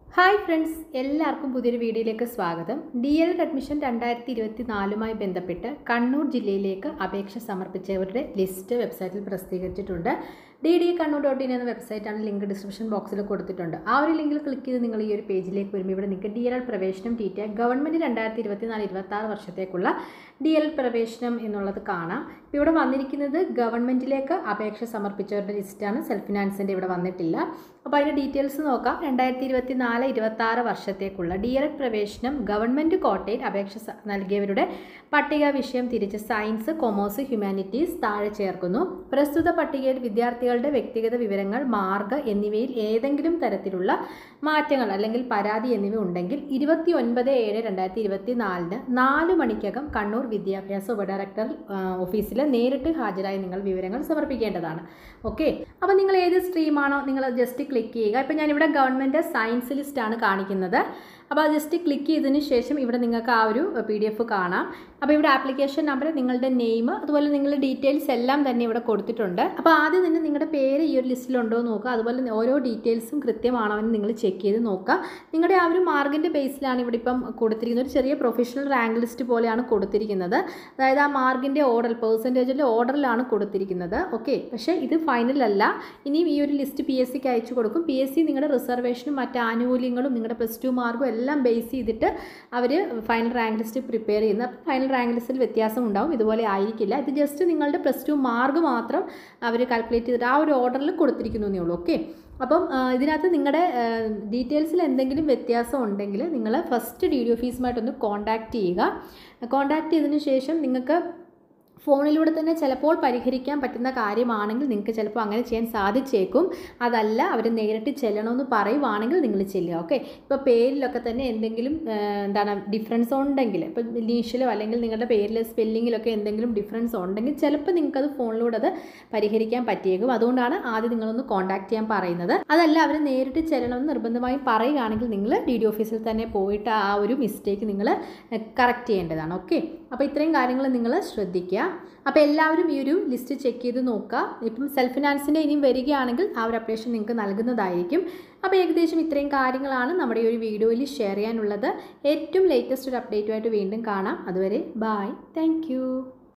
hi friends എല്ലാവർക്കും പുതിയൊരു വീഡിയോയിലേക്ക് സ്വാഗതം ഡി എൽ അഡ്മിഷൻ രണ്ടായിരത്തി ഇരുപത്തി നാലുമായി ബന്ധപ്പെട്ട് കണ്ണൂർ ജില്ലയിലേക്ക് അപേക്ഷ സമർപ്പിച്ചവരുടെ ലിസ്റ്റ് വെബ്സൈറ്റിൽ പ്രസിദ്ധീകരിച്ചിട്ടുണ്ട് D D Kannur dot in എന്ന വെബ്സൈറ്റാണ് ലിങ്ക് ഡിസ്ക്രിപ്ഷൻ ബോക്സിൽ കൊടുത്തിട്ടുണ്ട് ആ ഒരു ലിങ്കിൽ ക്ലിക്ക് ചെയ്ത് നിങ്ങൾ ഈ ഒരു പേജിലേക്ക് വരുമ്പോൾ ഇവിടെ നിങ്ങൾക്ക് ഡി എൽ എൽ പ്രവേശനം ടി ടി ഗവൺമെൻറ് രണ്ടായിരത്തി ഇരുപത്തി നാല് ഇരുപത്തി ആറ് വർഷത്തേക്കുള്ള ഡി എൽ പ്രവേശനം എന്നുള്ളത് കാണാം ഇപ്പോൾ ഇവിടെ വന്നിരിക്കുന്നത് ഗവൺമെൻറ്റിലേക്ക് അപേക്ഷ സമർപ്പിച്ചവരുടെ ലിസ്റ്റാണ് സെൽഫ് ഫിനാൻസിൻ്റെ ഇവിടെ വന്നിട്ടില്ല അപ്പോൾ അതിൻ്റെ ഡീറ്റെയിൽസ് നോക്കാം രണ്ടായിരത്തി ഇരുപത്തി നാല് ഇരുപത്തി ആറ് വർഷത്തേക്കുള്ള ഡി എൽ പ്രവേശനം ഗവൺമെൻറ് കോട്ടയിൽ അപേക്ഷ സ- നൽകിയവരുടെ പട്ടിക വിഷയം തിരിച്ച് സയൻസ് കൊമേഴ്സ് ഹ്യൂമാനിറ്റീസ് താഴെ ചേർക്കുന്നു പ്രസ്തുത പട്ടികയിൽ വിദ്യാർത്ഥികളുടെ വ്യക്തിഗത വിവരങ്ങൾ മാർഗ് എന്നിവയിൽ ഏതെങ്കിലും തരത്തിലുള്ള മാറ്റങ്ങൾ അല്ലെങ്കിൽ പരാതി എന്നിവ ഉണ്ടെങ്കിൽ ഇരുപത്തി ഒൻപത് ഏഴ് രണ്ടായിരത്തി ഇരുപത്തി നാലിന് നാല് മണിക്കകം കണ്ണൂർ വിദ്യാഭ്യാസ ഉപഡയറക്ടർ ഓഫീസിൽ നേരിട്ട് ഹാജരായി നിങ്ങൾ വിവരങ്ങൾ സമർപ്പിക്കേണ്ടതാണ് ഓക്കെ അപ്പോൾ നിങ്ങൾ ഏത് സ്ട്രീമാണോ നിങ്ങൾ ജസ്റ്റ് ക്ലിക്ക് ചെയ്യുക ഇപ്പോൾ ഞാനിവിടെ ഗവൺമെൻറ് സയൻസ് ലിസ്റ്റാണ് കാണിക്കുന്നത് അപ്പോൾ അത് ജസ്റ്റ് ക്ലിക്ക് ചെയ്തതിന് ശേഷം ഇവിടെ നിങ്ങൾക്ക് ആ ഒരു പി ഡി എഫ് കാണാം അപ്പോൾ ഇവിടെ ആപ്ലിക്കേഷൻ നമ്പർ നിങ്ങളുടെ നെയിം അതുപോലെ നിങ്ങളുടെ ഡീറ്റെയിൽസ് എല്ലാം തന്നെ ഇവിടെ കൊടുത്തിട്ടുണ്ട് അപ്പോൾ ആദ്യം തന്നെ നിങ്ങളുടെ പേര് ഈ ഒരു ലിസ്റ്റിലുണ്ടോ എന്ന് നോക്കുക അതുപോലെ ഓരോ ഡീറ്റെയിൽസും കൃത്യമാണോ എന്ന് നിങ്ങൾ ചെക്ക് ചെയ്ത് നോക്കുക നിങ്ങളുടെ ആ ഒരു മാർക്കിൻ്റെ ബേസിലാണ് ഇവിടെ ഇപ്പം കൊടുത്തിരിക്കുന്നത് ഒരു ചെറിയ പ്രൊഫഷണൽ റാങ്ക് ലിസ്റ്റ് പോലെയാണ് കൊടുത്തിരിക്കുന്നത് അതായത് ആ മാർക്കിൻ്റെ ഓർഡർ പേഴ്സൻറ്റേജിൻ്റെ ഓർഡറിലാണ് കൊടുത്തിരിക്കുന്നത് ഓക്കെ പക്ഷേ ഇത് ഫൈനൽ അല്ല ഇനിയും ഈ ഒരു ലിസ്റ്റ് പി എസ് സിക്ക് അയച്ചു കൊടുക്കും പി എസ് സി നിങ്ങളുടെ റിസർവേഷനും മറ്റ് ആനുകൂല്യങ്ങളും നിങ്ങളുടെ പ്ലസ് ടു മാർക്കും എല്ലാം ബേസ് ചെയ്തിട്ട് അവർ ഫൈനൽ റാങ്ക് ലിസ്റ്റ് പ്രിപ്പയർ ചെയ്യുന്നത് അപ്പോൾ ഫൈനൽ റാങ്ക് ലിസ്റ്റിൽ വ്യത്യാസം ഉണ്ടാവും ഇതുപോലെ ആയിരിക്കില്ല ഇത് ജസ്റ്റ് നിങ്ങളുടെ പ്ലസ് ടു മാർക്ക് മാത്രം അവർ കാൽക്കുലേറ്റ് ചെയ്തിട്ട് ആ ഒരു ഓർഡറിൽ കൊടുത്തിരിക്കുന്നു എന്നേ ഉള്ളൂ ഓക്കെ അപ്പം ആ, ഇതിനകത്ത് നിങ്ങളുടെ ഡീറ്റെയിൽസിൽ എന്തെങ്കിലും വ്യത്യാസം ഉണ്ടെങ്കിൽ നിങ്ങൾ ഫസ്റ്റ് ഡി ഡി ഓഫീസുമായിട്ടൊന്ന് കോൺടാക്റ്റ് ചെയ്യുക കോൺടാക്റ്റ് ചെയ്തതിന് ശേഷം നിങ്ങൾക്ക് ഫോണിലൂടെ തന്നെ ചിലപ്പോൾ പരിഹരിക്കാൻ പറ്റുന്ന കാര്യമാണെങ്കിൽ നിങ്ങൾക്ക് ചിലപ്പോൾ അങ്ങനെ ചെയ്യാൻ സാധിച്ചേക്കും അതല്ല അവർ നേരിട്ട് ചെല്ലണമെന്ന് പറയുവാണെങ്കിൽ നിങ്ങൾ ചെല്ലുക ഓക്കെ ഇപ്പോൾ പേരിലൊക്കെ തന്നെ എന്തെങ്കിലും ആ, എന്താണ് ഡിഫറൻസ് ഉണ്ടെങ്കിൽ ഇപ്പോൾ ഇനീഷ്യലോ അല്ലെങ്കിൽ നിങ്ങളുടെ പേരിൽ സ്പെല്ലിങ്ങിലൊക്കെ എന്തെങ്കിലും ഡിഫറൻസ് ഉണ്ടെങ്കിൽ ചിലപ്പോൾ നിങ്ങൾക്കത് ഫോണിലൂടെ അത് പരിഹരിക്കാൻ പറ്റിയേക്കും അതുകൊണ്ടാണ് ആദ്യം നിങ്ങളൊന്ന് കോൺടാക്ട് ചെയ്യാൻ പറയുന്നത് അതല്ല അവർ നേരിട്ട് ചെല്ലണമെന്ന് നിർബന്ധമായും പറയുകയാണെങ്കിൽ നിങ്ങൾ ഡി ഡി ഓഫീസിൽ തന്നെ പോയിട്ട് ആ ഒരു മിസ്റ്റേക്ക് നിങ്ങൾ കറക്റ്റ് ചെയ്യേണ്ടതാണ് ഓക്കെ അപ്പോൾ ഇത്രയും കാര്യങ്ങൾ നിങ്ങൾ ശ്രദ്ധിക്കുക അപ്പോൾ എല്ലാവരും ഈ ഒരു ലിസ്റ്റ് ചെക്ക് ചെയ്ത് നോക്കുക ഇപ്പം സെൽഫ് ഫിനാൻസിൻ്റെ ഇനിയും വരികയാണെങ്കിൽ ആ ഒരു അപ്ഡേഷൻ നിങ്ങൾക്ക് നൽകുന്നതായിരിക്കും അപ്പോൾ ഏകദേശം ഇത്രയും കാര്യങ്ങളാണ് നമ്മുടെ ഈ ഒരു വീഡിയോയിൽ ഷെയർ ചെയ്യാനുള്ളത് ഏറ്റവും ലേറ്റസ്റ്റ് ഒരു അപ്ഡേറ്റുമായിട്ട് വീണ്ടും കാണാം അതുവരെ ബായ് താങ്ക്